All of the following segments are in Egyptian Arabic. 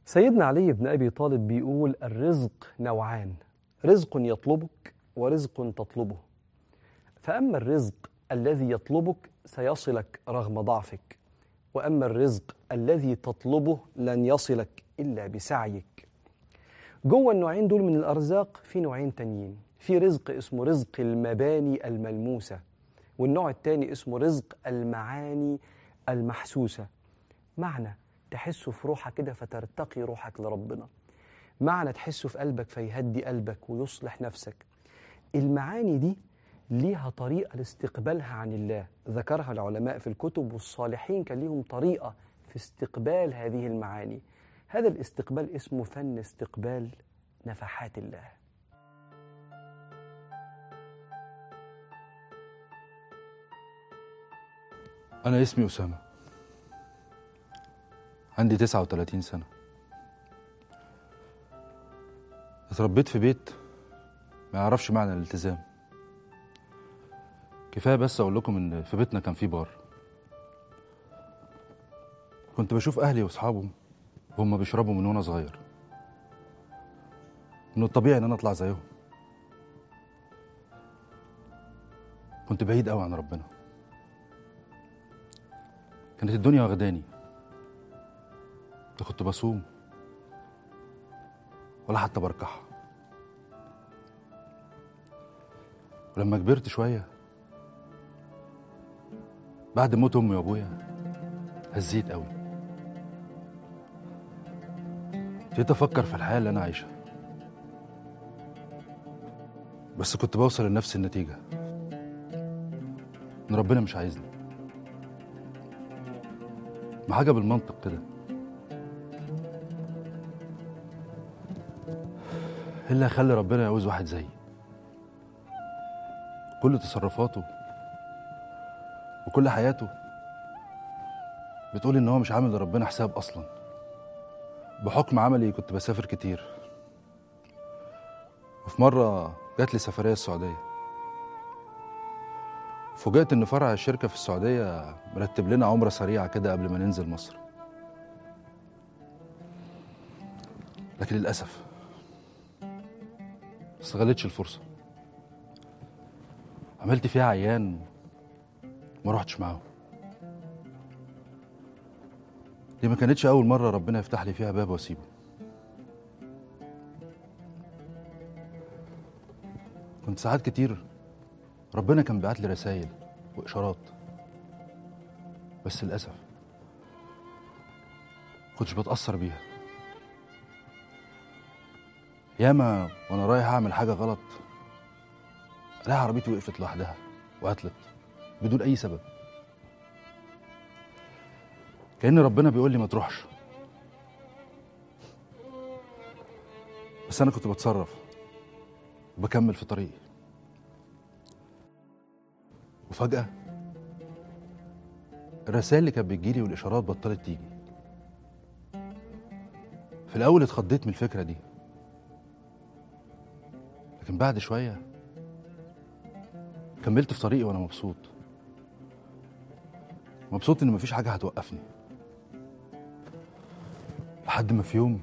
سيدنا علي بن ابي طالب بيقول الرزق نوعان رزق يطلبك ورزق تطلبه فاما الرزق الذي يطلبك سيصلك رغم ضعفك واما الرزق الذي تطلبه لن يصلك الا بسعيك جوه النوعين دول من الارزاق في نوعين تانيين في رزق اسمه رزق المباني الملموسه والنوع التاني اسمه رزق المعاني المحسوسه معنى تحسه في روحك كده فترتقي روحك لربنا معنى تحسه في قلبك فيهدي قلبك ويصلح نفسك المعاني دي ليها طريقة لاستقبالها عن الله ذكرها العلماء في الكتب والصالحين كان ليهم طريقة في استقبال هذه المعاني هذا الاستقبال اسمه فن استقبال نفحات الله أنا اسمي أسامة عندي 39 سنة اتربيت في بيت ما يعرفش معنى الالتزام كفاية بس أقول لكم إن في بيتنا كان في بار كنت بشوف أهلي وأصحابهم وهم بيشربوا من وأنا صغير من الطبيعي إن أنا أطلع زيهم كنت بعيد أوي عن ربنا كانت الدنيا واخداني لا كنت بصوم ولا حتى بركح ولما كبرت شوية بعد موت أمي وأبويا هزيت قوي ابتديت أفكر في الحياة اللي أنا عايشها بس كنت بوصل لنفس النتيجة إن ربنا مش عايزني ما حاجة بالمنطق كده ايه اللي هيخلي ربنا يعوز واحد زيي كل تصرفاته وكل حياته بتقول ان هو مش عامل لربنا حساب اصلا بحكم عملي كنت بسافر كتير وفي مرة جات لي سفرية السعودية فوجئت ان فرع الشركة في السعودية مرتب لنا عمرة سريعة كده قبل ما ننزل مصر لكن للأسف استغلتش الفرصة عملت فيها عيان ما رحتش معاهم دي ما كانتش أول مرة ربنا يفتح لي فيها باب وأسيبه كنت ساعات كتير ربنا كان بيبعت لي رسايل وإشارات بس للأسف كنتش بتأثر بيها ياما وانا رايح اعمل حاجه غلط الاقي عربيتي وقفت لوحدها وعطلت بدون اي سبب كأن ربنا بيقول لي ما تروحش بس انا كنت بتصرف وبكمل في طريقي وفجأة الرسائل اللي كانت بتجيلي والإشارات بطلت تيجي في الأول اتخضيت من الفكرة دي لكن بعد شوية كملت في طريقي وأنا مبسوط مبسوط إن مفيش حاجة هتوقفني لحد ما في يوم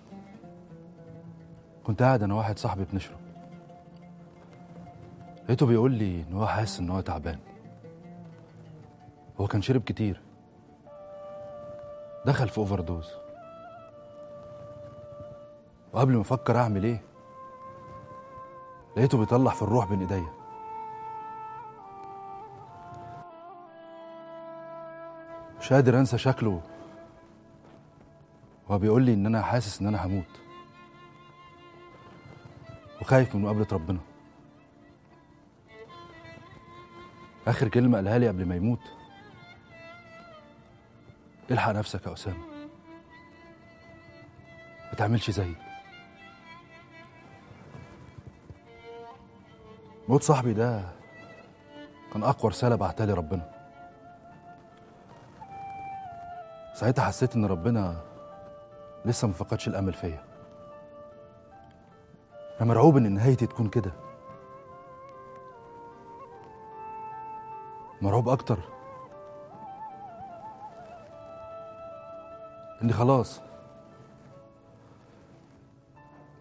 كنت قاعد أنا واحد صاحبي بنشرب لقيته بيقول لي إن هو حاسس إن هو تعبان هو كان شرب كتير دخل في اوفر دوز وقبل ما افكر اعمل ايه لقيته بيطلع في الروح بين ايديا مش قادر انسى شكله وهو بيقول لي ان انا حاسس ان انا هموت وخايف من مقابله ربنا اخر كلمه قالها لي قبل ما يموت الحق نفسك يا اسامه ما تعملش زيي موت صاحبي ده كان اقوى رساله بعتها لي ربنا ساعتها حسيت ان ربنا لسه ما فقدش الامل فيا انا مرعوب ان نهايتي تكون كده مرعوب اكتر اني خلاص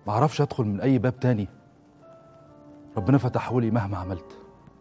معرفش ادخل من اي باب تاني ربنا فتحه لي مهما عملت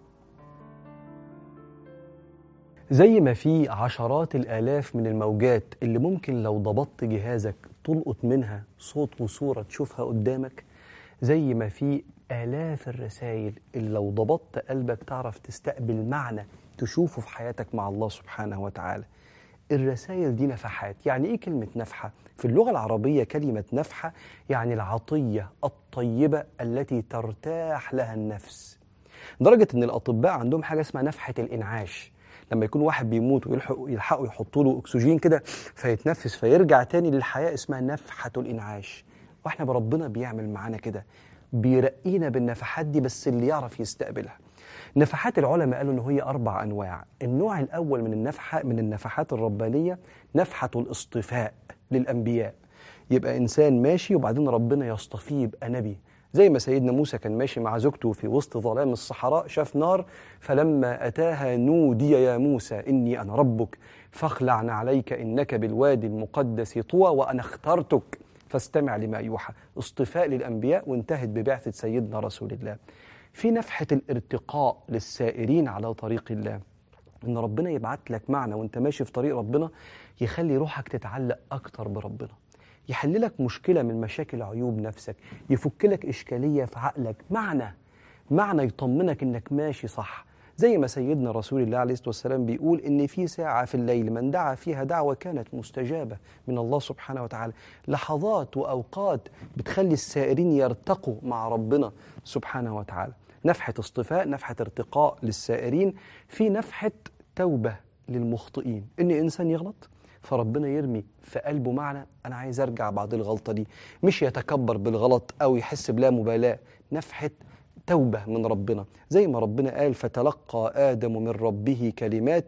زي ما في عشرات الآلاف من الموجات اللي ممكن لو ضبطت جهازك تلقط منها صوت وصورة تشوفها قدامك زي ما في آلاف الرسائل اللي لو ضبطت قلبك تعرف تستقبل معنى تشوفه في حياتك مع الله سبحانه وتعالى الرسائل دي نفحات يعني ايه كلمة نفحة؟ في اللغة العربية كلمة نفحة يعني العطية الطيبة التي ترتاح لها النفس لدرجة ان الأطباء عندهم حاجة اسمها نفحة الإنعاش لما يكون واحد بيموت ويلحقوا يلحقوا يحطوا له اكسجين كده فيتنفس فيرجع تاني للحياه اسمها نفحه الانعاش واحنا بربنا بيعمل معانا كده بيرقينا بالنفحات دي بس اللي يعرف يستقبلها نفحات العلماء قالوا ان هي اربع انواع النوع الاول من النفحه من النفحات الربانيه نفحه الاصطفاء للانبياء يبقى انسان ماشي وبعدين ربنا يصطفيه يبقى نبي زي ما سيدنا موسى كان ماشي مع زوجته في وسط ظلام الصحراء شاف نار فلما أتاها نودي يا موسى إني أنا ربك فاخلع عليك إنك بالوادي المقدس طوى وأنا اخترتك فاستمع لما يوحى اصطفاء للأنبياء وانتهت ببعثة سيدنا رسول الله في نفحة الارتقاء للسائرين على طريق الله إن ربنا يبعت لك معنى وانت ماشي في طريق ربنا يخلي روحك تتعلق أكتر بربنا يحل لك مشكلة من مشاكل عيوب نفسك يفك لك إشكالية في عقلك معنى معنى يطمنك إنك ماشي صح زي ما سيدنا رسول الله عليه الصلاة والسلام بيقول إن في ساعة في الليل من دعا فيها دعوة كانت مستجابة من الله سبحانه وتعالى لحظات وأوقات بتخلي السائرين يرتقوا مع ربنا سبحانه وتعالى نفحة اصطفاء نفحة ارتقاء للسائرين في نفحة توبة للمخطئين إن إنسان يغلط فربنا يرمي في قلبه معنى انا عايز ارجع بعد الغلطه دي مش يتكبر بالغلط او يحس بلا مبالاه نفحه توبه من ربنا زي ما ربنا قال فتلقى ادم من ربه كلمات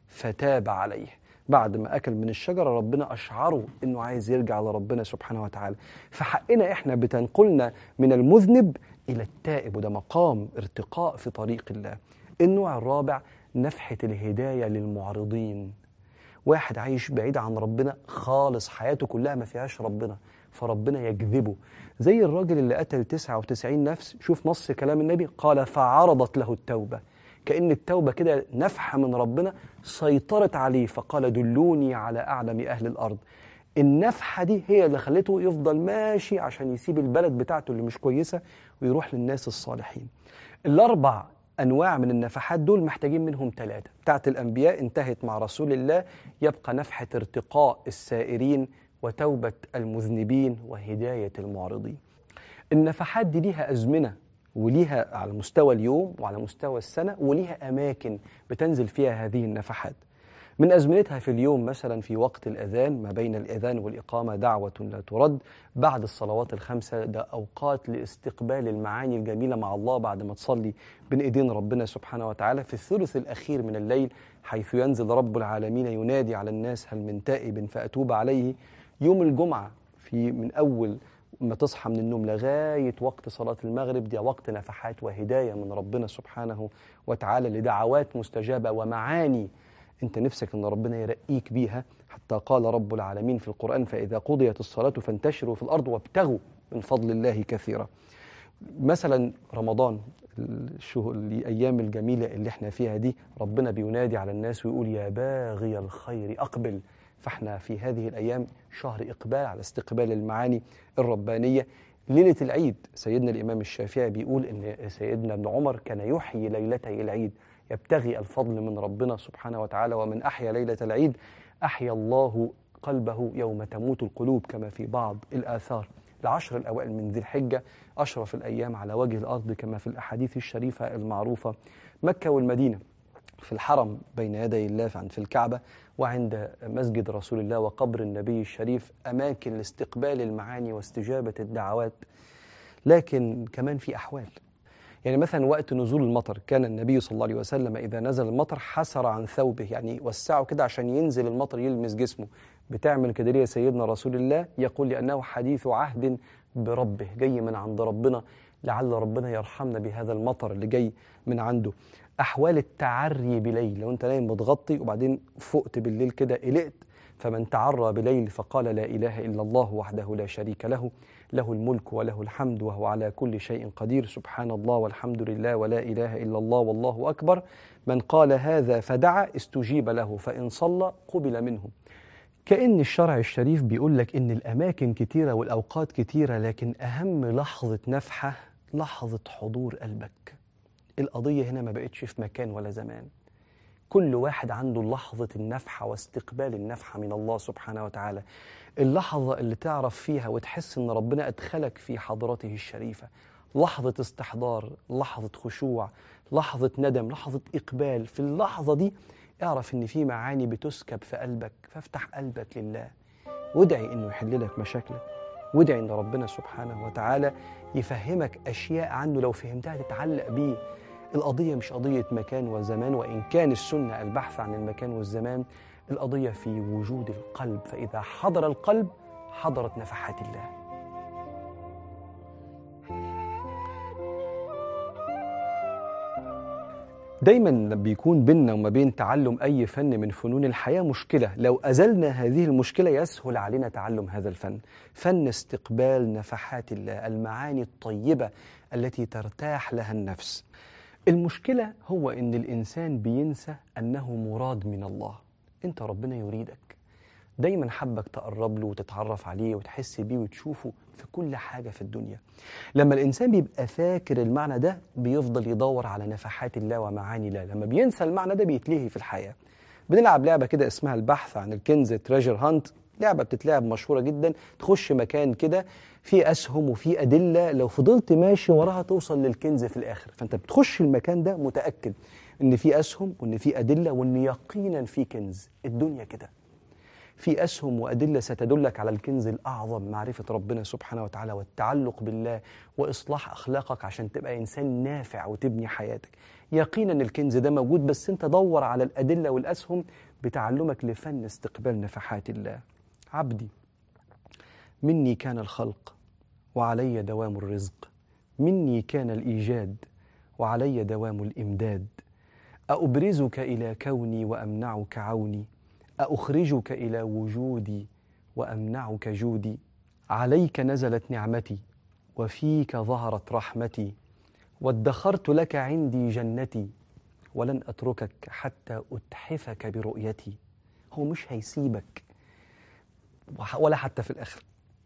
فتاب عليه بعد ما اكل من الشجره ربنا اشعره انه عايز يرجع لربنا سبحانه وتعالى فحقنا احنا بتنقلنا من المذنب الى التائب وده مقام ارتقاء في طريق الله النوع الرابع نفحه الهدايه للمعرضين واحد عايش بعيد عن ربنا خالص حياته كلها ما فيهاش ربنا فربنا يجذبه زي الراجل اللي قتل 99 نفس شوف نص كلام النبي قال فعرضت له التوبة كأن التوبة كده نفحة من ربنا سيطرت عليه فقال دلوني على أعلم أهل الأرض النفحة دي هي اللي خلته يفضل ماشي عشان يسيب البلد بتاعته اللي مش كويسة ويروح للناس الصالحين الأربع أنواع من النفحات دول محتاجين منهم ثلاثة بتاعت الأنبياء انتهت مع رسول الله يبقى نفحة ارتقاء السائرين وتوبة المذنبين وهداية المعرضين النفحات دي ليها أزمنة وليها على مستوى اليوم وعلى مستوى السنة وليها أماكن بتنزل فيها هذه النفحات من أزمنتها في اليوم مثلا في وقت الأذان ما بين الأذان والإقامة دعوة لا ترد بعد الصلوات الخمسة ده أوقات لاستقبال المعاني الجميلة مع الله بعد ما تصلي بين إيدين ربنا سبحانه وتعالى في الثلث الأخير من الليل حيث ينزل رب العالمين ينادي على الناس هل من تائب فأتوب عليه يوم الجمعة في من أول ما تصحى من النوم لغاية وقت صلاة المغرب دي وقت نفحات وهداية من ربنا سبحانه وتعالى لدعوات مستجابة ومعاني انت نفسك ان ربنا يرقيك بيها حتى قال رب العالمين في القرآن فإذا قضيت الصلاة فانتشروا في الأرض وابتغوا من فضل الله كثيرا مثلا رمضان الشهور الأيام الجميلة اللي احنا فيها دي ربنا بينادي على الناس ويقول يا باغي الخير أقبل فاحنا في هذه الأيام شهر إقبال على استقبال المعاني الربانية ليلة العيد سيدنا الإمام الشافعي بيقول إن سيدنا ابن عمر كان يحيي ليلتي العيد يبتغي الفضل من ربنا سبحانه وتعالى ومن أحيا ليلة العيد أحيا الله قلبه يوم تموت القلوب كما في بعض الآثار العشر الأوائل من ذي الحجة أشرف الأيام على وجه الأرض كما في الأحاديث الشريفة المعروفة مكة والمدينة في الحرم بين يدي الله في الكعبة وعند مسجد رسول الله وقبر النبي الشريف أماكن لاستقبال المعاني واستجابة الدعوات لكن كمان في أحوال يعني مثلا وقت نزول المطر كان النبي صلى الله عليه وسلم إذا نزل المطر حسر عن ثوبه يعني وسعه كده عشان ينزل المطر يلمس جسمه بتعمل كده ليه سيدنا رسول الله يقول لأنه حديث عهد بربه جاي من عند ربنا لعل ربنا يرحمنا بهذا المطر اللي جاي من عنده أحوال التعري بليل لو أنت نايم متغطي وبعدين فقت بالليل كده قلقت فمن تعرى بليل فقال لا إله إلا الله وحده لا شريك له له الملك وله الحمد وهو على كل شيء قدير سبحان الله والحمد لله ولا إله إلا الله والله أكبر من قال هذا فدعا استجيب له فإن صلى قبل منه كأن الشرع الشريف بيقول لك إن الأماكن كتيرة والأوقات كتيرة لكن أهم لحظة نفحة لحظة حضور قلبك القضية هنا ما بقتش في مكان ولا زمان كل واحد عنده لحظة النفحة واستقبال النفحة من الله سبحانه وتعالى اللحظة اللي تعرف فيها وتحس إن ربنا أدخلك في حضرته الشريفة لحظة استحضار لحظة خشوع لحظة ندم لحظة إقبال في اللحظة دي اعرف إن في معاني بتسكب في قلبك فافتح قلبك لله وادعي إنه يحل لك مشاكلك وادعي إن ربنا سبحانه وتعالى يفهمك أشياء عنه لو فهمتها تتعلق بيه القضية مش قضية مكان وزمان وإن كان السنة البحث عن المكان والزمان القضية في وجود القلب فإذا حضر القلب حضرت نفحات الله دايما بيكون بيننا وما بين تعلم أي فن من فنون الحياة مشكلة لو أزلنا هذه المشكلة يسهل علينا تعلم هذا الفن فن استقبال نفحات الله المعاني الطيبة التي ترتاح لها النفس المشكلة هو إن الإنسان بينسى أنه مراد من الله أنت ربنا يريدك دايما حبك تقرب له وتتعرف عليه وتحس بيه وتشوفه في كل حاجة في الدنيا لما الإنسان بيبقى فاكر المعنى ده بيفضل يدور على نفحات الله ومعاني الله لما بينسى المعنى ده بيتلهي في الحياة بنلعب لعبة كده اسمها البحث عن الكنز تريجر هانت لعبة بتتلعب مشهورة جدا تخش مكان كده فيه أسهم وفيه أدلة لو فضلت ماشي وراها توصل للكنز في الآخر فأنت بتخش المكان ده متأكد إن فيه أسهم وإن فيه أدلة وإن يقينا فيه كنز الدنيا كده في أسهم وأدلة ستدلك على الكنز الأعظم معرفة ربنا سبحانه وتعالى والتعلق بالله وإصلاح أخلاقك عشان تبقى إنسان نافع وتبني حياتك يقينا الكنز ده موجود بس أنت دور على الأدلة والأسهم بتعلمك لفن استقبال نفحات الله عبدي مني كان الخلق وعلي دوام الرزق مني كان الإيجاد وعلي دوام الإمداد أبرزك إلى كوني وأمنعك عوني أخرجك إلى وجودي وأمنعك جودي عليك نزلت نعمتي وفيك ظهرت رحمتي وادخرت لك عندي جنتي ولن أتركك حتى أتحفك برؤيتي هو مش هيسيبك ولا حتى في الآخر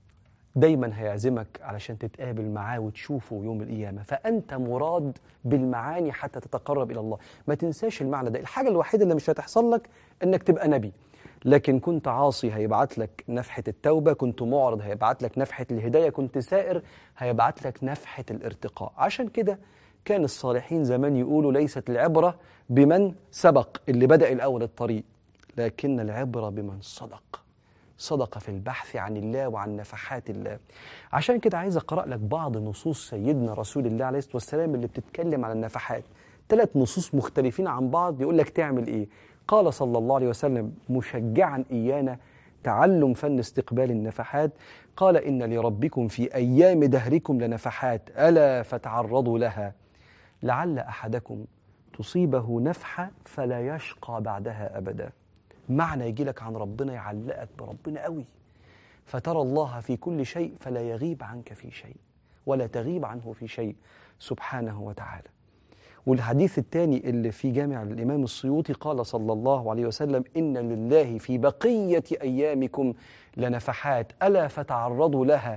دايما هيعزمك علشان تتقابل معاه وتشوفه يوم القيامة فأنت مراد بالمعاني حتى تتقرب إلى الله ما تنساش المعنى ده الحاجة الوحيدة اللي مش هتحصل لك إنك تبقى نبي لكن كنت عاصي هيبعت لك نفحة التوبة كنت معرض هيبعت لك نفحة الهداية كنت سائر هيبعت لك نفحة الارتقاء عشان كده كان الصالحين زمان يقولوا ليست العبرة بمن سبق اللي بدأ الأول الطريق لكن العبرة بمن صدق صدق في البحث عن الله وعن نفحات الله عشان كده عايز أقرأ لك بعض نصوص سيدنا رسول الله عليه الصلاة والسلام اللي بتتكلم عن النفحات ثلاث نصوص مختلفين عن بعض يقول لك تعمل إيه قال صلى الله عليه وسلم مشجعا إيانا تعلم فن استقبال النفحات قال إن لربكم في أيام دهركم لنفحات ألا فتعرضوا لها لعل أحدكم تصيبه نفحة فلا يشقى بعدها أبدا معنى يجي لك عن ربنا يعلقك بربنا قوي فترى الله في كل شيء فلا يغيب عنك في شيء ولا تغيب عنه في شيء سبحانه وتعالى والحديث الثاني اللي في جامع الإمام السيوطي قال صلى الله عليه وسلم إن لله في بقية أيامكم لنفحات ألا فتعرضوا لها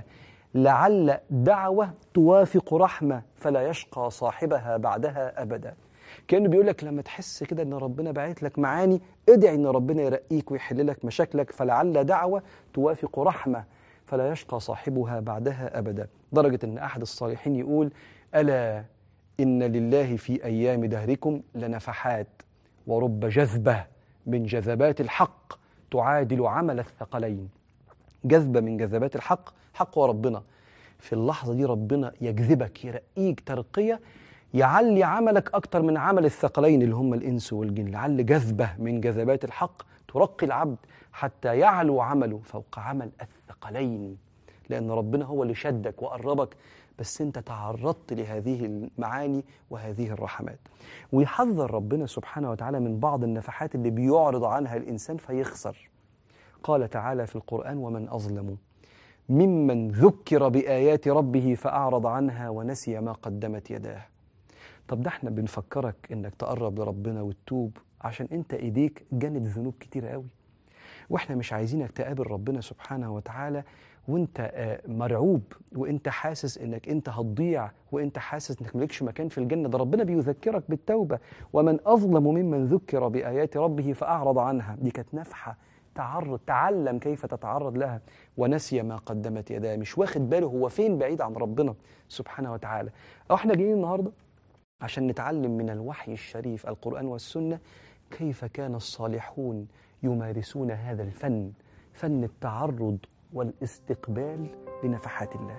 لعل دعوة توافق رحمة فلا يشقى صاحبها بعدها أبدا كانه بيقول لك لما تحس كده ان ربنا باعت لك معاني ادعي ان ربنا يرقيك ويحل لك مشاكلك فلعل دعوه توافق رحمه فلا يشقى صاحبها بعدها ابدا درجه ان احد الصالحين يقول الا ان لله في ايام دهركم لنفحات ورب جذبه من جذبات الحق تعادل عمل الثقلين جذبه من جذبات الحق حق وربنا في اللحظه دي ربنا يجذبك يرقيك ترقيه يعلي عملك أكتر من عمل الثقلين اللي هم الإنس والجن لعل جذبة من جذبات الحق ترقي العبد حتى يعلو عمله فوق عمل الثقلين لأن ربنا هو اللي شدك وقربك بس أنت تعرضت لهذه المعاني وهذه الرحمات ويحذر ربنا سبحانه وتعالى من بعض النفحات اللي بيعرض عنها الإنسان فيخسر قال تعالى في القرآن ومن أظلم ممن ذكر بآيات ربه فأعرض عنها ونسي ما قدمت يداه طب ده احنا بنفكرك انك تقرب لربنا وتتوب عشان انت ايديك جنت ذنوب كتيرة قوي واحنا مش عايزينك تقابل ربنا سبحانه وتعالى وانت آه، مرعوب وانت حاسس انك انت هتضيع وانت حاسس انك مالكش مكان في الجنه ده ربنا بيذكرك بالتوبه ومن اظلم ممن ذكر بايات ربه فاعرض عنها دي كانت نفحه تعرض تعلم كيف تتعرض لها ونسي ما قدمت يداه مش واخد باله هو فين بعيد عن ربنا سبحانه وتعالى أو احنا جايين النهارده عشان نتعلم من الوحي الشريف القرآن والسنة كيف كان الصالحون يمارسون هذا الفن فن التعرض والاستقبال لنفحات الله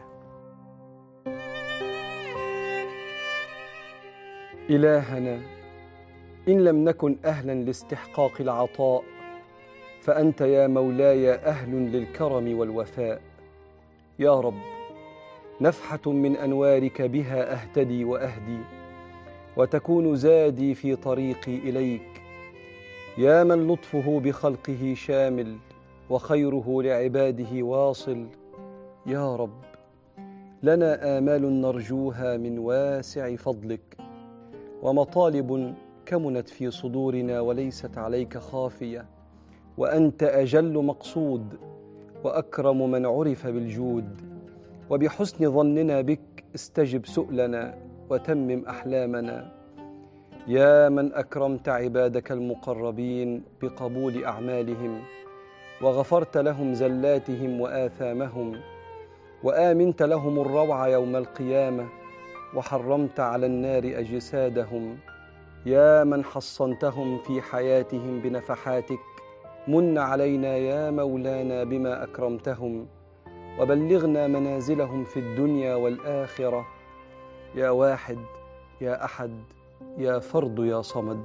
إلهنا إن لم نكن أهلا لاستحقاق العطاء فأنت يا مولاي أهل للكرم والوفاء يا رب نفحة من أنوارك بها أهتدي وأهدي وتكون زادي في طريقي إليك يا من لطفه بخلقه شامل وخيره لعباده واصل يا رب لنا آمال نرجوها من واسع فضلك ومطالب كمنت في صدورنا وليست عليك خافيه وانت اجل مقصود واكرم من عرف بالجود وبحسن ظننا بك استجب سؤلنا وتمم احلامنا يا من اكرمت عبادك المقربين بقبول اعمالهم وغفرت لهم زلاتهم واثامهم وامنت لهم الروع يوم القيامه وحرمت على النار اجسادهم يا من حصنتهم في حياتهم بنفحاتك من علينا يا مولانا بما اكرمتهم وبلغنا منازلهم في الدنيا والاخره يا واحد يا احد يا فرد يا صمد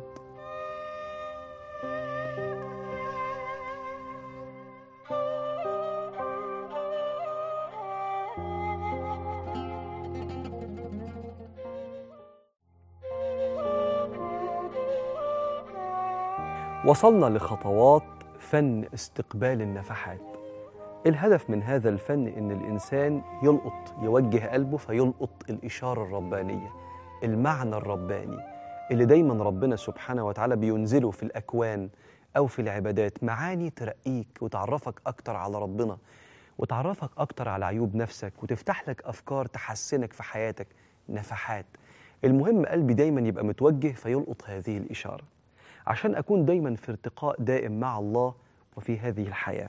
وصلنا لخطوات فن استقبال النفحات الهدف من هذا الفن ان الانسان يلقط يوجه قلبه فيلقط الاشاره الربانيه المعنى الرباني اللي دايما ربنا سبحانه وتعالى بينزله في الاكوان او في العبادات معاني ترقيك وتعرفك اكتر على ربنا وتعرفك اكتر على عيوب نفسك وتفتح لك افكار تحسنك في حياتك نفحات المهم قلبي دايما يبقى متوجه فيلقط هذه الاشاره عشان اكون دايما في ارتقاء دائم مع الله وفي هذه الحياه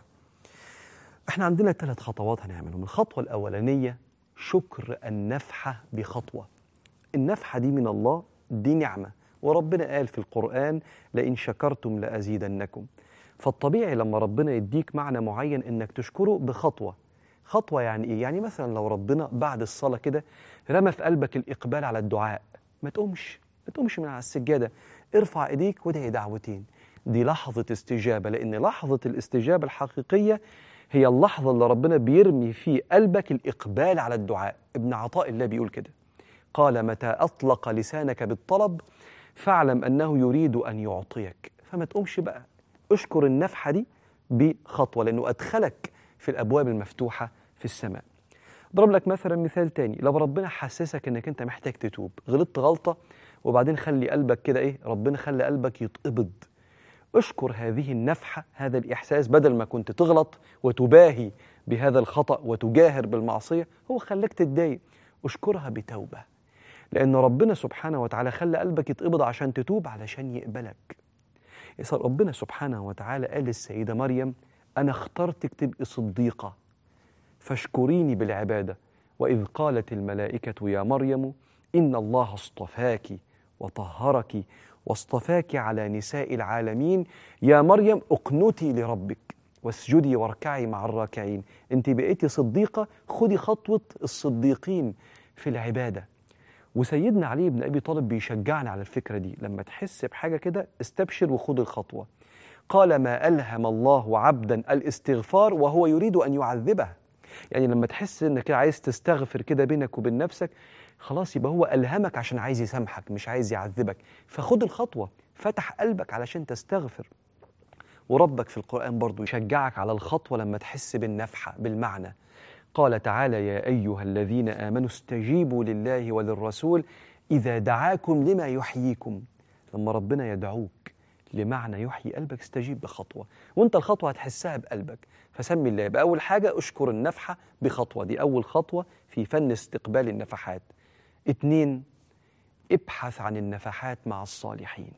احنا عندنا ثلاث خطوات هنعملهم الخطوه الاولانيه شكر النفحه بخطوه النفحه دي من الله دي نعمه وربنا قال في القران لئن شكرتم لازيدنكم فالطبيعي لما ربنا يديك معنى معين انك تشكره بخطوه خطوه يعني ايه يعني مثلا لو ربنا بعد الصلاه كده رمى في قلبك الاقبال على الدعاء ما تقومش ما تقومش من على السجاده ارفع ايديك وادعي دعوتين دي لحظه استجابه لان لحظه الاستجابه الحقيقيه هي اللحظه اللي ربنا بيرمي في قلبك الاقبال على الدعاء ابن عطاء الله بيقول كده قال متى اطلق لسانك بالطلب فاعلم انه يريد ان يعطيك فما تقومش بقى اشكر النفحه دي بخطوه لانه ادخلك في الابواب المفتوحه في السماء ضرب لك مثلا مثال تاني لو ربنا حسسك انك انت محتاج تتوب غلطت غلطه وبعدين خلي قلبك كده ايه ربنا خلي قلبك يتقبض اشكر هذه النفحه هذا الاحساس بدل ما كنت تغلط وتباهي بهذا الخطا وتجاهر بالمعصيه هو خلاك تتضايق اشكرها بتوبه لان ربنا سبحانه وتعالى خلى قلبك يتقبض عشان تتوب علشان يقبلك يسأل ربنا سبحانه وتعالى قال للسيدة مريم أنا اخترتك تبقي صديقة فاشكريني بالعبادة وإذ قالت الملائكة يا مريم إن الله اصطفاك وطهرك واصطفاك على نساء العالمين يا مريم اقنتي لربك واسجدي واركعي مع الراكعين انت بقيتي صديقة خدي خطوة الصديقين في العبادة وسيدنا علي بن ابي طالب بيشجعنا على الفكره دي لما تحس بحاجه كده استبشر وخد الخطوه قال ما الهم الله عبدا الاستغفار وهو يريد ان يعذبه يعني لما تحس انك كده عايز تستغفر كده بينك وبين نفسك خلاص يبقى هو الهمك عشان عايز يسامحك مش عايز يعذبك فخد الخطوه فتح قلبك علشان تستغفر وربك في القرآن برضو يشجعك على الخطوة لما تحس بالنفحة بالمعنى قال تعالى يا أيها الذين آمنوا استجيبوا لله وللرسول إذا دعاكم لما يحييكم لما ربنا يدعوك لمعنى يحيي قلبك استجيب بخطوة وانت الخطوة هتحسها بقلبك فسمي الله يبقى أول حاجة أشكر النفحة بخطوة دي أول خطوة في فن استقبال النفحات اتنين ابحث عن النفحات مع الصالحين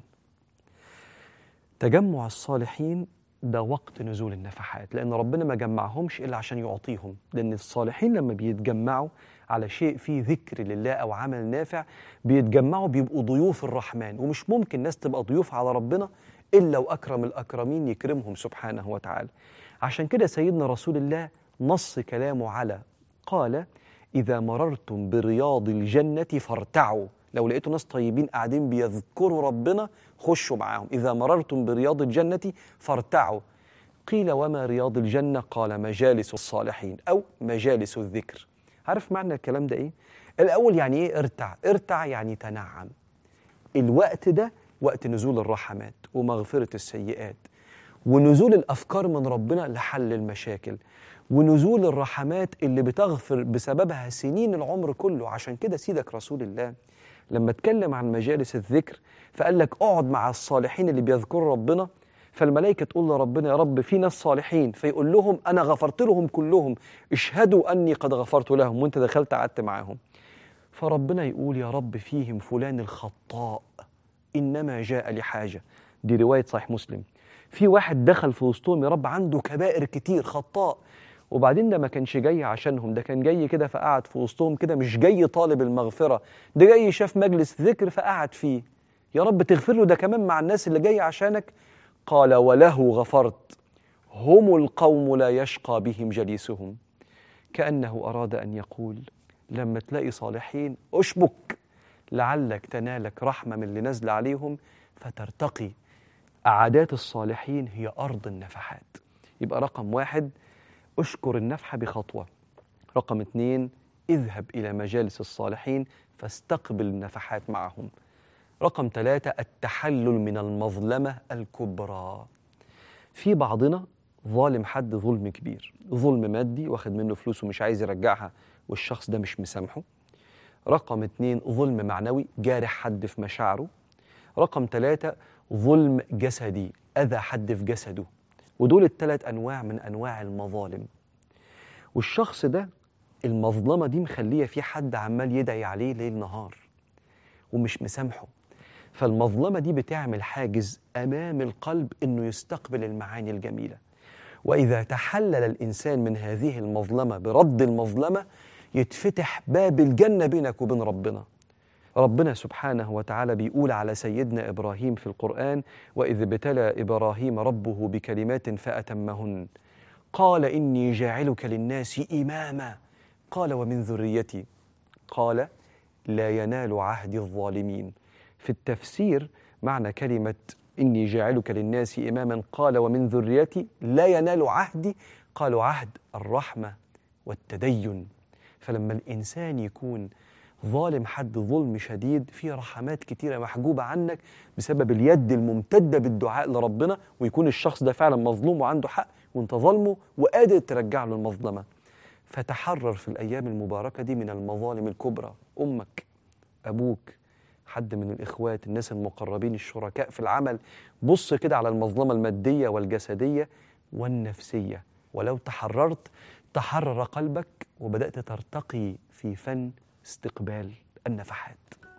تجمع الصالحين ده وقت نزول النفحات لأن ربنا ما جمعهمش إلا عشان يعطيهم لأن الصالحين لما بيتجمعوا على شيء فيه ذكر لله أو عمل نافع بيتجمعوا بيبقوا ضيوف الرحمن ومش ممكن ناس تبقى ضيوف على ربنا إلا وأكرم الأكرمين يكرمهم سبحانه وتعالى عشان كده سيدنا رسول الله نص كلامه على قال إذا مررتم برياض الجنة فارتعوا لو لقيتوا ناس طيبين قاعدين بيذكروا ربنا خشوا معاهم إذا مررتم برياض الجنة فارتعوا قيل وما رياض الجنة قال مجالس الصالحين أو مجالس الذكر عارف معنى الكلام ده إيه؟ الأول يعني إيه ارتع ارتع يعني تنعم الوقت ده وقت نزول الرحمات ومغفرة السيئات ونزول الأفكار من ربنا لحل المشاكل ونزول الرحمات اللي بتغفر بسببها سنين العمر كله عشان كده سيدك رسول الله لما اتكلم عن مجالس الذكر فقال لك اقعد مع الصالحين اللي بيذكروا ربنا فالملائكة تقول لربنا يا رب في ناس صالحين فيقول لهم أنا غفرت لهم كلهم اشهدوا أني قد غفرت لهم وانت دخلت قعدت معاهم فربنا يقول يا رب فيهم فلان الخطاء إنما جاء لحاجة دي رواية صحيح مسلم في واحد دخل في وسطهم يا رب عنده كبائر كتير خطاء وبعدين ده ما كانش جاي عشانهم ده كان جاي كده فقعد في وسطهم كده مش جاي طالب المغفرة ده جاي شاف مجلس ذكر فقعد فيه يا رب تغفر له ده كمان مع الناس اللي جاي عشانك قال وله غفرت هم القوم لا يشقى بهم جليسهم كأنه أراد أن يقول لما تلاقي صالحين أشبك لعلك تنالك رحمة من اللي نزل عليهم فترتقي عادات الصالحين هي أرض النفحات يبقى رقم واحد أشكر النفحة بخطوة رقم اتنين اذهب إلى مجالس الصالحين فاستقبل النفحات معهم رقم ثلاثة التحلل من المظلمة الكبرى في بعضنا ظالم حد ظلم كبير ظلم مادي واخد منه فلوس ومش عايز يرجعها والشخص ده مش مسامحه رقم اتنين ظلم معنوي جارح حد في مشاعره رقم ثلاثة ظلم جسدي أذى حد في جسده ودول الثلاث أنواع من أنواع المظالم والشخص ده المظلمة دي مخلية في حد عمال يدعي عليه ليل نهار ومش مسامحه فالمظلمة دي بتعمل حاجز أمام القلب إنه يستقبل المعاني الجميلة وإذا تحلل الإنسان من هذه المظلمة برد المظلمة يتفتح باب الجنة بينك وبين ربنا ربنا سبحانه وتعالى بيقول على سيدنا إبراهيم في القرآن وإذ ابتلى إبراهيم ربه بكلمات فأتمهن قال إني جاعلك للناس إماما قال ومن ذريتي قال لا ينال عهد الظالمين في التفسير معنى كلمة إني جاعلك للناس إماما قال ومن ذريتي لا ينال عهدي قالوا عهد الرحمة والتدين فلما الإنسان يكون ظالم حد ظلم شديد في رحمات كتيرة محجوبة عنك بسبب اليد الممتدة بالدعاء لربنا ويكون الشخص ده فعلا مظلوم وعنده حق وانت ظلمه وقادر ترجع له المظلمة فتحرر في الأيام المباركة دي من المظالم الكبرى أمك أبوك حد من الإخوات الناس المقربين الشركاء في العمل بص كده على المظلمة المادية والجسدية والنفسية ولو تحررت تحرر قلبك وبدأت ترتقي في فن استقبال النفحات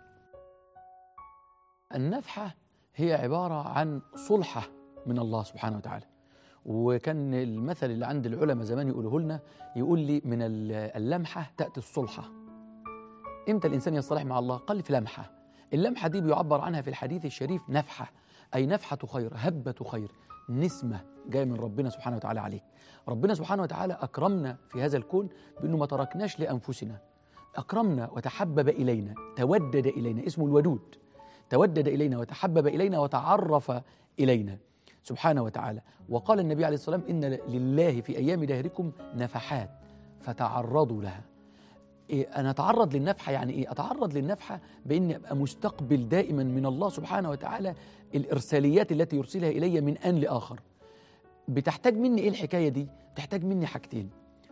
النفحة هي عبارة عن صلحة من الله سبحانه وتعالى وكان المثل اللي عند العلماء زمان يقوله لنا يقول لي من اللمحة تأتي الصلحة إمتى الإنسان يصطلح مع الله؟ قال في لمحة اللمحة دي بيعبر عنها في الحديث الشريف نفحة أي نفحة خير هبة خير نسمة جاية من ربنا سبحانه وتعالى عليك ربنا سبحانه وتعالى أكرمنا في هذا الكون بأنه ما تركناش لأنفسنا أكرمنا وتحبب إلينا تودد إلينا اسمه الودود تودد إلينا وتحبب إلينا وتعرف إلينا سبحانه وتعالى وقال النبي عليه الصلاة والسلام إن لله في أيام دهركم نفحات فتعرضوا لها إيه أنا أتعرض للنفحة يعني إيه؟ أتعرض للنفحة بإني أبقى مستقبل دائما من الله سبحانه وتعالى الإرساليات التي يرسلها إلي من آن لآخر بتحتاج مني إيه الحكاية دي؟ بتحتاج مني حاجتين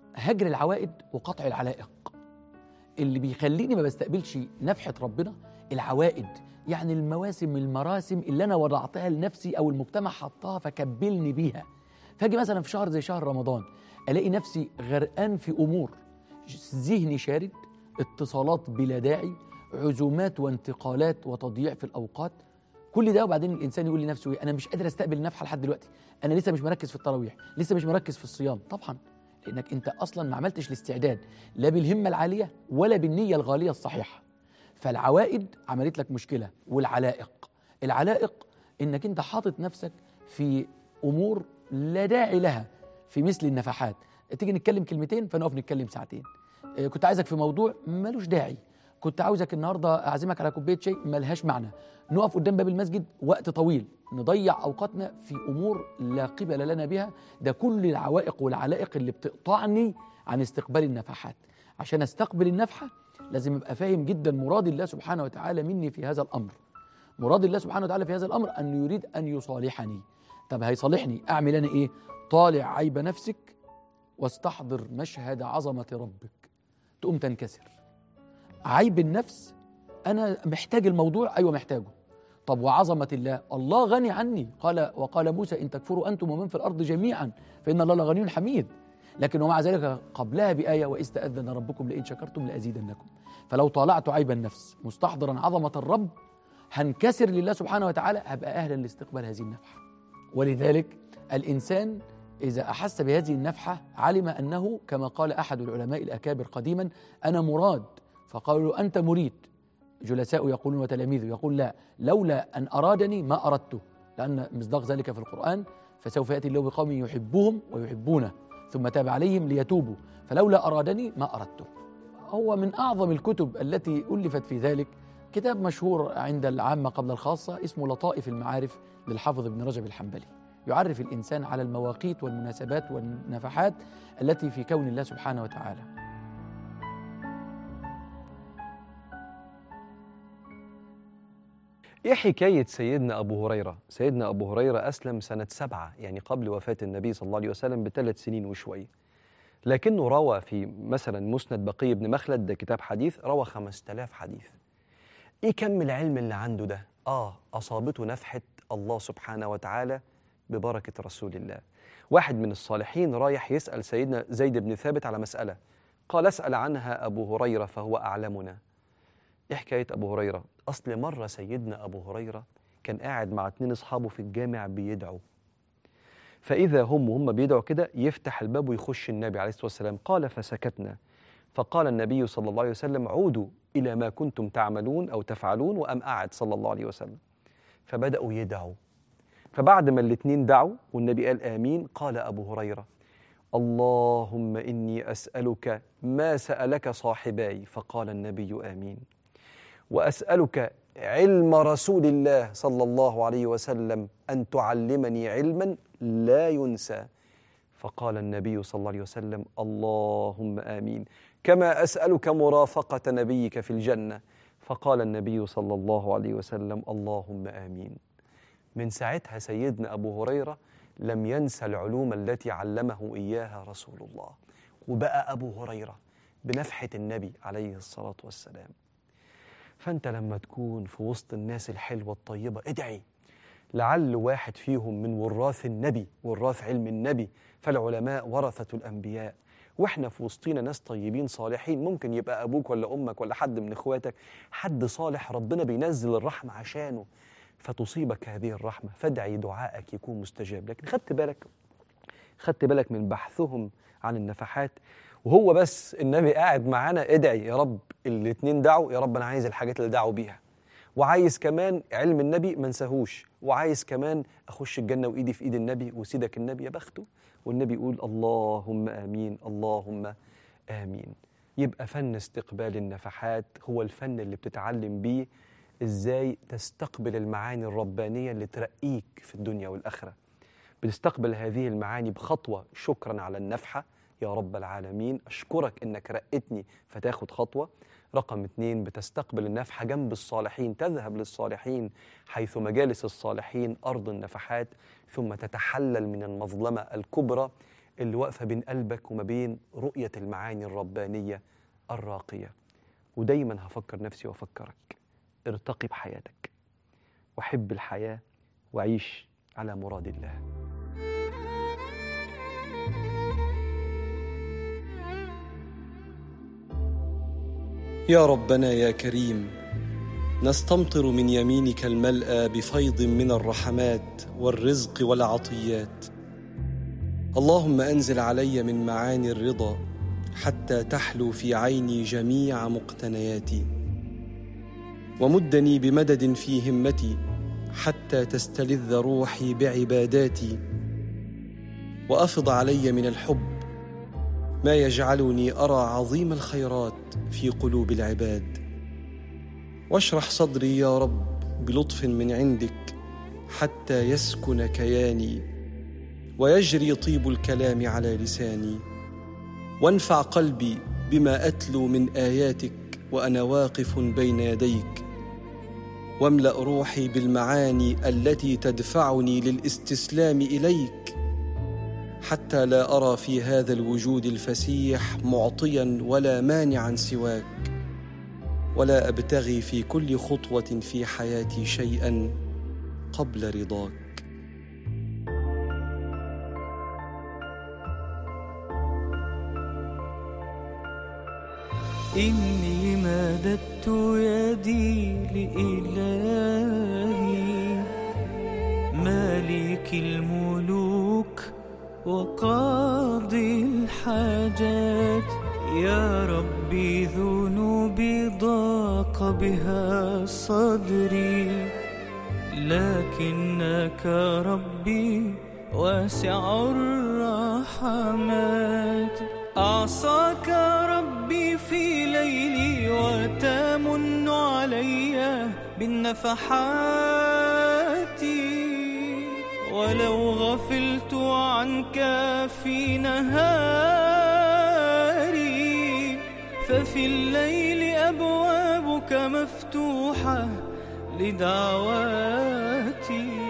هجر العوائد وقطع العلائق اللي بيخليني ما بستقبلش نفحة ربنا العوائد يعني المواسم المراسم اللي أنا وضعتها لنفسي أو المجتمع حطها فكبلني بيها فاجي مثلا في شهر زي شهر رمضان ألاقي نفسي غرقان في أمور ذهني شارد اتصالات بلا داعي عزومات وانتقالات وتضييع في الأوقات كل ده وبعدين الإنسان يقول لنفسه إيه أنا مش قادر أستقبل النفحة لحد دلوقتي أنا لسه مش مركز في التراويح لسه مش مركز في الصيام طبعا لانك انت اصلا ما عملتش الاستعداد لا بالهمه العاليه ولا بالنيه الغاليه الصحيحه فالعوائد عملت لك مشكله والعلائق العلائق انك انت حاطط نفسك في امور لا داعي لها في مثل النفحات تيجي نتكلم كلمتين فنقف نتكلم ساعتين آه، كنت عايزك في موضوع ملوش داعي كنت عاوزك النهارده اعزمك على كوبايه شاي ملهاش معنى نقف قدام باب المسجد وقت طويل نضيع اوقاتنا في امور لا قبل لنا بها ده كل العوائق والعلائق اللي بتقطعني عن استقبال النفحات عشان استقبل النفحه لازم ابقى فاهم جدا مراد الله سبحانه وتعالى مني في هذا الامر مراد الله سبحانه وتعالى في هذا الامر انه يريد ان يصالحني طب هيصالحني اعمل انا ايه طالع عيب نفسك واستحضر مشهد عظمه ربك تقوم تنكسر عيب النفس انا محتاج الموضوع ايوه محتاجه طب وعظمه الله الله غني عني قال وقال موسى ان تكفروا انتم ومن في الارض جميعا فان الله لغني حميد لكن ومع ذلك قبلها بايه واذ تاذن ربكم لئن شكرتم لازيدنكم فلو طالعت عيب النفس مستحضرا عظمه الرب هنكسر لله سبحانه وتعالى هبقى اهلا لاستقبال هذه النفحه ولذلك الانسان اذا احس بهذه النفحه علم انه كما قال احد العلماء الاكابر قديما انا مراد فقالوا له انت مريد جلساء يقولون وتلاميذه يقول لا لولا ان ارادني ما اردته لان مصداق ذلك في القران فسوف ياتي الله بقوم يحبهم ويحبونه ثم تاب عليهم ليتوبوا فلولا ارادني ما اردته هو من اعظم الكتب التي الفت في ذلك كتاب مشهور عند العامه قبل الخاصه اسمه لطائف المعارف للحافظ ابن رجب الحنبلي يعرف الانسان على المواقيت والمناسبات والنفحات التي في كون الله سبحانه وتعالى ايه حكاية سيدنا أبو هريرة؟ سيدنا أبو هريرة أسلم سنة سبعة يعني قبل وفاة النبي صلى الله عليه وسلم بثلاث سنين وشوية لكنه روى في مثلا مسند بقي بن مخلد ده كتاب حديث روى 5000 حديث ايه كم العلم اللي عنده ده؟ اه أصابته نفحة الله سبحانه وتعالى ببركة رسول الله واحد من الصالحين رايح يسأل سيدنا زيد بن ثابت على مسألة قال اسأل عنها أبو هريرة فهو أعلمنا ايه حكايه ابو هريره اصل مره سيدنا ابو هريره كان قاعد مع اتنين اصحابه في الجامع بيدعوا فاذا هم وهم بيدعوا كده يفتح الباب ويخش النبي عليه الصلاه والسلام قال فسكتنا فقال النبي صلى الله عليه وسلم عودوا الى ما كنتم تعملون او تفعلون وام قعد صلى الله عليه وسلم فبداوا يدعوا فبعد ما الاتنين دعوا والنبي قال امين قال ابو هريره اللهم اني اسالك ما سالك صاحباي فقال النبي امين واسالك علم رسول الله صلى الله عليه وسلم ان تعلمني علما لا ينسى فقال النبي صلى الله عليه وسلم اللهم امين كما اسالك مرافقه نبيك في الجنه فقال النبي صلى الله عليه وسلم اللهم امين من ساعتها سيدنا ابو هريره لم ينسى العلوم التي علمه اياها رسول الله وبقى ابو هريره بنفحه النبي عليه الصلاه والسلام فانت لما تكون في وسط الناس الحلوه الطيبه ادعي لعل واحد فيهم من وراث النبي وراث علم النبي فالعلماء ورثه الانبياء واحنا في وسطينا ناس طيبين صالحين ممكن يبقى ابوك ولا امك ولا حد من اخواتك حد صالح ربنا بينزل الرحمه عشانه فتصيبك هذه الرحمه فادعي دعائك يكون مستجاب لكن خدت بالك خدت بالك من بحثهم عن النفحات وهو بس النبي قاعد معانا ادعي يا رب الاتنين دعوا يا رب انا عايز الحاجات اللي دعوا بيها وعايز كمان علم النبي ما انساهوش وعايز كمان اخش الجنه وايدي في ايد النبي وسيدك النبي يا بخته والنبي يقول اللهم امين اللهم امين يبقى فن استقبال النفحات هو الفن اللي بتتعلم بيه ازاي تستقبل المعاني الربانيه اللي ترقيك في الدنيا والاخره بتستقبل هذه المعاني بخطوه شكرا على النفحه يا رب العالمين أشكرك إنك رقتني فتاخد خطوة رقم اتنين بتستقبل النفحة جنب الصالحين تذهب للصالحين حيث مجالس الصالحين أرض النفحات ثم تتحلل من المظلمة الكبرى اللي واقفة بين قلبك وما بين رؤية المعاني الربانية الراقية ودايما هفكر نفسي وافكرك ارتقي بحياتك وحب الحياة وعيش على مراد الله يا ربنا يا كريم نستمطر من يمينك الملأى بفيض من الرحمات والرزق والعطيات اللهم انزل علي من معاني الرضا حتى تحلو في عيني جميع مقتنياتي ومدني بمدد في همتي حتى تستلذ روحي بعباداتي وافض علي من الحب ما يجعلني ارى عظيم الخيرات في قلوب العباد واشرح صدري يا رب بلطف من عندك حتى يسكن كياني ويجري طيب الكلام على لساني وانفع قلبي بما اتلو من اياتك وانا واقف بين يديك واملا روحي بالمعاني التي تدفعني للاستسلام اليك حتى لا ارى في هذا الوجود الفسيح معطيا ولا مانعا سواك ولا ابتغي في كل خطوه في حياتي شيئا قبل رضاك إني مددت يدي لإلهي مالك الملوك وقاضي الحاجات يا ربي ذنوبي ضاق بها صدري لكنك ربي واسع الرحمات أعصاك ربي في ليلي وتمن علي بالنفحات ولو غفلت عنك في نهاري ففي الليل أبوابك مفتوحة لدعواتي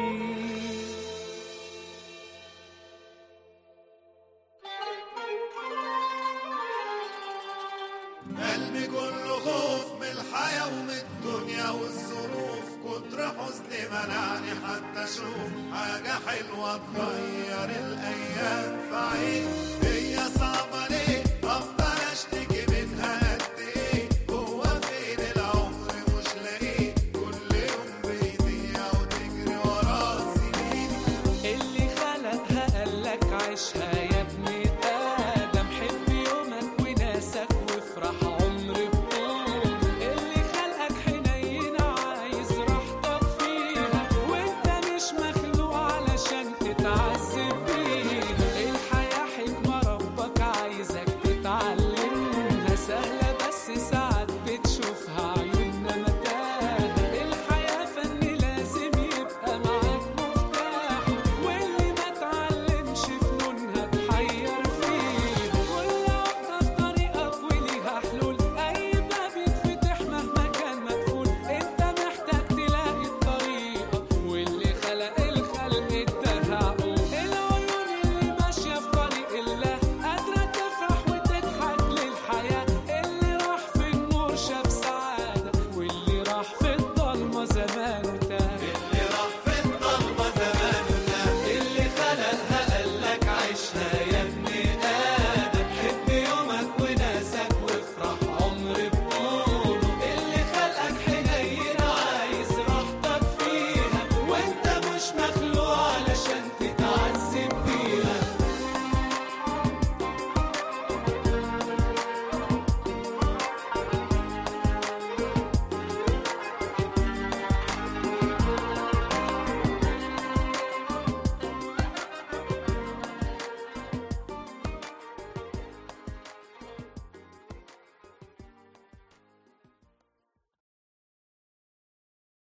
قلبي كله خوف من الحياة ومن الدنيا والظروف كتر حزني منعني حتى اشوف حاجة حلوة تغير الايام فعيش